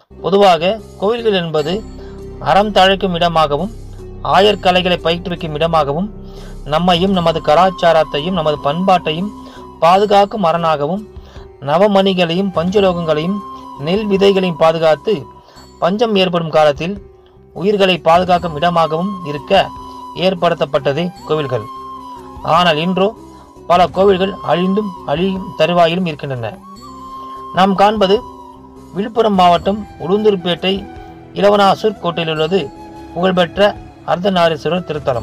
பொதுவாக கோவில்கள் என்பது அறம் தழைக்கும் இடமாகவும் ஆயர்கலைகளை பயிற்றுவிக்கும் இடமாகவும் நம்மையும் நமது கலாச்சாரத்தையும் நமது பண்பாட்டையும் பாதுகாக்கும் அரணாகவும் நவமணிகளையும் பஞ்சலோகங்களையும் நெல் விதைகளையும் பாதுகாத்து பஞ்சம் ஏற்படும் காலத்தில் உயிர்களை பாதுகாக்கும் இடமாகவும் இருக்க ஏற்படுத்தப்பட்டதே கோவில்கள் ஆனால் இன்றோ பல கோவில்கள் அழிந்தும் அழியும் தருவாயிலும் இருக்கின்றன நாம் காண்பது விழுப்புரம் மாவட்டம் உளுந்தூர்பேட்டை இளவனாசூர் கோட்டையில் உள்ளது புகழ்பெற்ற அர்த்தநாரீஸ்வரர் திருத்தலம்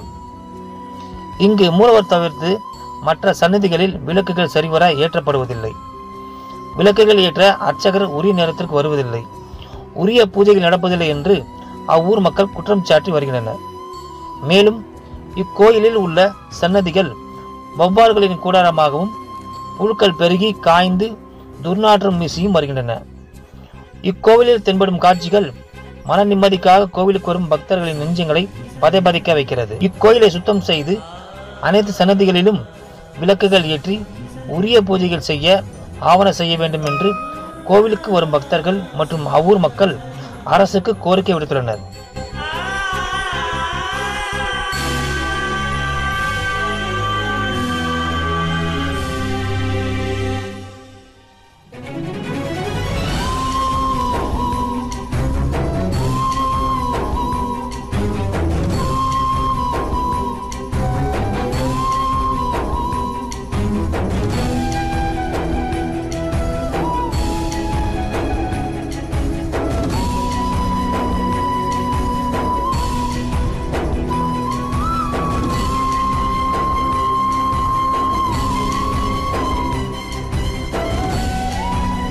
இங்கு மூலவர் தவிர்த்து மற்ற சன்னதிகளில் விளக்குகள் சரிவர ஏற்றப்படுவதில்லை விளக்குகள் ஏற்ற அர்ச்சகர் உரிய நேரத்திற்கு வருவதில்லை உரிய பூஜைகள் நடப்பதில்லை என்று அவ்வூர் மக்கள் குற்றம் சாட்டி வருகின்றனர் மேலும் இக்கோயிலில் உள்ள சன்னதிகள் வௌவால்களின் கூடாரமாகவும் புழுக்கள் பெருகி காய்ந்து துர்நாற்றம் வீசியும் வருகின்றன இக்கோவிலில் தென்படும் காட்சிகள் மன நிம்மதிக்காக கோவிலுக்கு வரும் பக்தர்களின் நெஞ்சங்களை பதைபதைக்க வைக்கிறது இக்கோயிலை சுத்தம் செய்து அனைத்து சன்னதிகளிலும் விளக்குகள் ஏற்றி உரிய பூஜைகள் செய்ய ஆவண செய்ய வேண்டும் என்று கோவிலுக்கு வரும் பக்தர்கள் மற்றும் அவ்வூர் மக்கள் அரசுக்கு கோரிக்கை விடுத்துள்ளனர்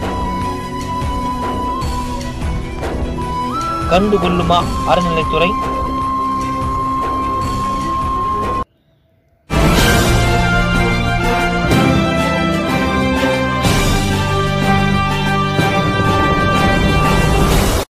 கண்டு கொள்ளுமா அறநிலைத்துறை